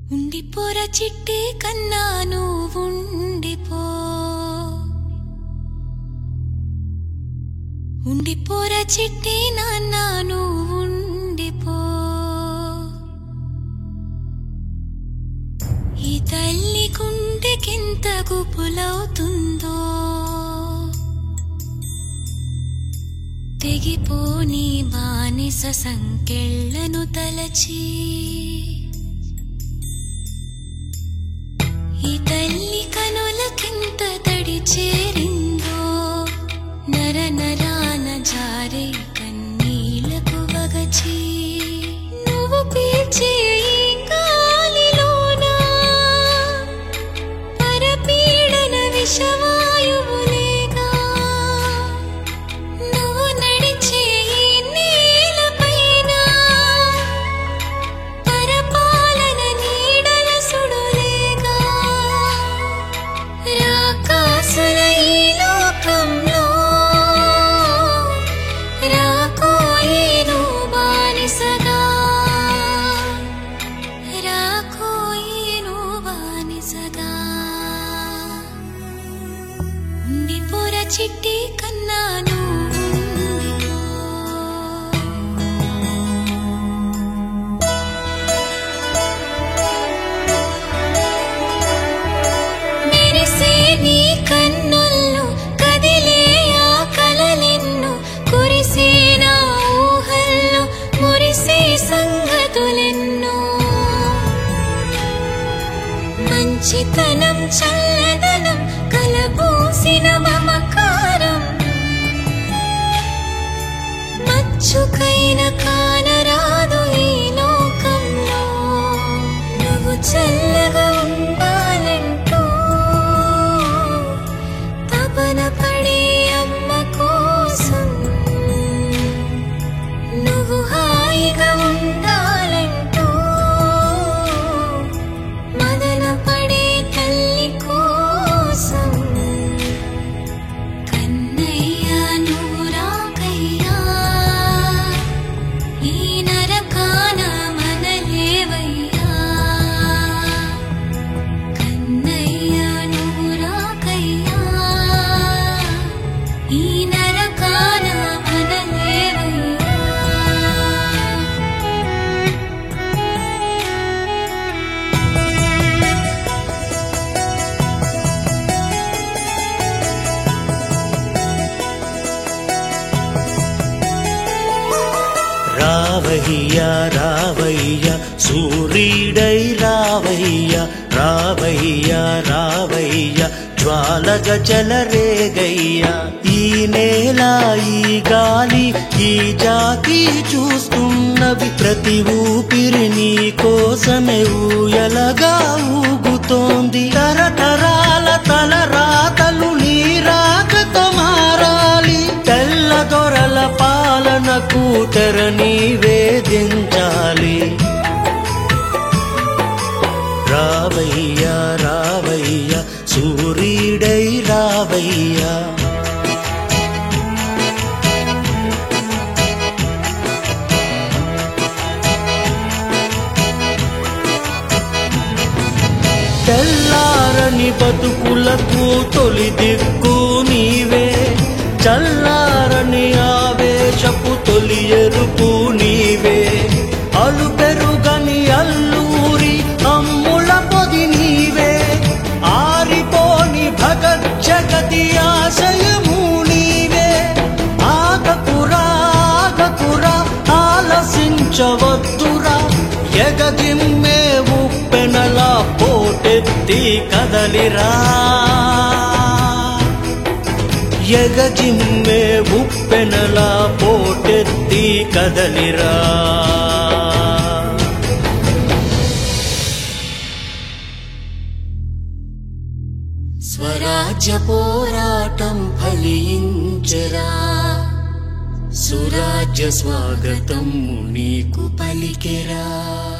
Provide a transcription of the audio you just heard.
ఉండిపోర చిట్టి కన్నా నువ్వుండిపో ఉండిపోర చిట్టి నాన్న నువ్వుండిపో ఈ తల్లి కుండెకింత గుపులవుతుందో తెగిపోని బానిస సంకెళ్లను తలచి ఈ తల్లి కనులకింత తడి చేరిందో నర నరాన జారే కన్నీళ్లకు వగచి నువ్వు పీల్చే ఈ గాలిలోనా పరపీడన విషవాయువులేగా నువ్వు నడిచే ఈ నేలపైన పరపాలన నీడల సుడులేగా రాకాసుల ఈ లోకంలో రాకోయి నువ్వు బానిసగా రాకోయి నువ్వు బానిసగా ఉండిపోర చిట్టి కన్నా నువ్వు ఉండిపో. మెరిసే నీ కన్నుల్లో కదిలే ఆ కలలెన్నో కురిసే నా ఊహల్లో మురిసే సంగతులెన్నో మంచితనం చల్లదనం కలబోసిన మమకారం మచ్చుకైన కానరాదు ఈ లోకంలో నువ్వు చల్లగా ఉండాలంటూ తపన పడే అమ్మ కోసం నువ్వు హాయిగా ఉండాలంటూ మదన పడే తల్లి కోసం కన్నయ్యా నువ్వు రాకయ్యా ఈ నరకాన మనలేవయ్యా కన్నయ్యా నువ్వు రాకయ్యా ఈ నరకాన మనలేవయ్యా రావయ్య రావయ్య సూర్యుడై రావయ్య రావయ్య రావయ్య జ్వాలగ చెలరేగయ్య ఈ నేల ఈ గాలి ఈ జాతి చూస్తున్నవి ప్రతి ఊపిరి నీ కోసమే ఊయలగా ఊగుతోంది తరతరాల తలరాతలు నీ రాకతో మారాలి తెల్ల దొరల పాలనకు తెర నివేదించాలి రావయ్య రావయ్య సూర్యుడై రావయ్య తెల్లారని బతుకులకు తొలి దిక్కు నీవే చల్లారని ఆవేశపు తొలి ఎరుపు నీవే అలు పెరుగని అల్లూరి అమ్ముల పొది నీవే ఆరిపోని భగత్ జగతి ఆశయము నీవే ఆగకురా ఆగకురా ఆలసించవద్దురా ఎగదిమ్మే ఉప్పెనలా పోటెత్తి కదలిరా ఎగజిమ్మే ఉప్పెనలా పోటెత్తి కదలిరా స్వరాజ్య పోరాటం ఫలించరా సురాజ్య స్వాగతం నీకు పలికెరా